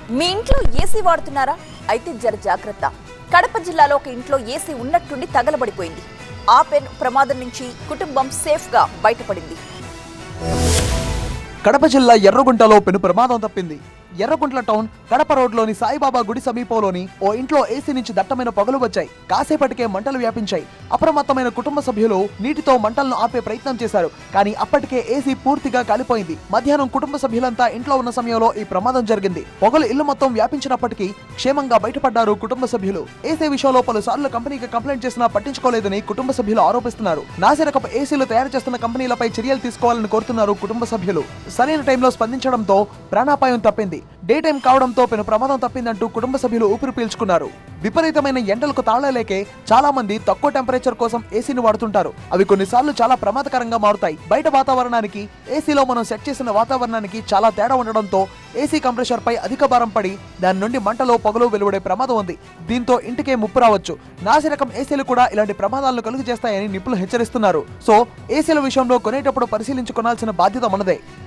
మీ ఇంట్లో ఏసీ వాడుతున్నారా అయితే జర జాగ్రత్త కడప జిల్లాలో ఒక ఇంట్లో ఏసీ ఉన్నట్టుండి తగలబడిపోయింది ఆ పెన్ ప్రమాదం నుంచి కుటుంబం సేఫ్ గా బయటపడింది కడప జిల్లా ఎర్రగుంటలో పెను ప్రమాదం తప్పింది ఎర్రగుంట్ల టౌన్ కడప రోడ్లోని సాయిబాబా గుడి సమీపంలోని ఓ ఇంట్లో ఏసీ నుంచి దట్టమైన పొగలు వచ్చాయి కాసేపటికే మంటలు వ్యాపించాయి అప్రమత్తమైన కుటుంబ సభ్యులు నీటితో మంటలను ఆపే ప్రయత్నం చేశారు కానీ అప్పటికే ఏసీ పూర్తిగా కాలిపోయింది మధ్యాహ్నం కుటుంబ సభ్యులంతా ఇంట్లో ఉన్న సమయంలో ఈ ప్రమాదం జరిగింది పొగలు ఇల్లు మొత్తం వ్యాపించినప్పటికీ క్షేమంగా బయటపడ్డారు కుటుంబ సభ్యులు ఏసీ విషయంలో పలుసార్లు కంపెనీకి కంప్లైంట్ చేసినా పట్టించుకోలేదని కుటుంబ సభ్యులు ఆరోపిస్తున్నారు నాసిరకపు ఏసీలు తయారు చేస్తున్న కంపెనీలపై చర్యలు తీసుకోవాలని కోరుతున్నారు కుటుంబ సభ్యులు సరైన టైంలో స్పందించడంతో ప్రాణాపాయం తప్పింది డే టైం కావడంతో పెను ప్రమాదం తప్పిందంటూ కుటుంబ సభ్యులు ఊపిరి పీల్చుకున్నారు విపరీతమైన ఎండలకు తాళలేకే చాలా మంది తక్కువ టెంపరేచర్ కోసం ఏసీని వాడుతుంటారు అవి కొన్నిసార్లు చాలా ప్రమాదకరంగా మారుతాయి బయట వాతావరణానికి ఏసీలో మనం సెట్ చేసిన వాతావరణానికి చాలా తేడా ఉండడంతో ఏసీ కంప్రెషర్ పై అధిక భారం పడి దాని నుండి మంటలో పొగలు వెలువడే ప్రమాదం ఉంది దీంతో ఇంటికే ముప్పు రావచ్చు నాసి రకం ఏసీలు కూడా ఇలాంటి ప్రమాదాలను కలుగు చేస్తాయని నిపుణులు హెచ్చరిస్తున్నారు సో ఏసీల విషయంలో కొనేటప్పుడు పరిశీలించుకోవాల్సిన బాధ్యత మనదే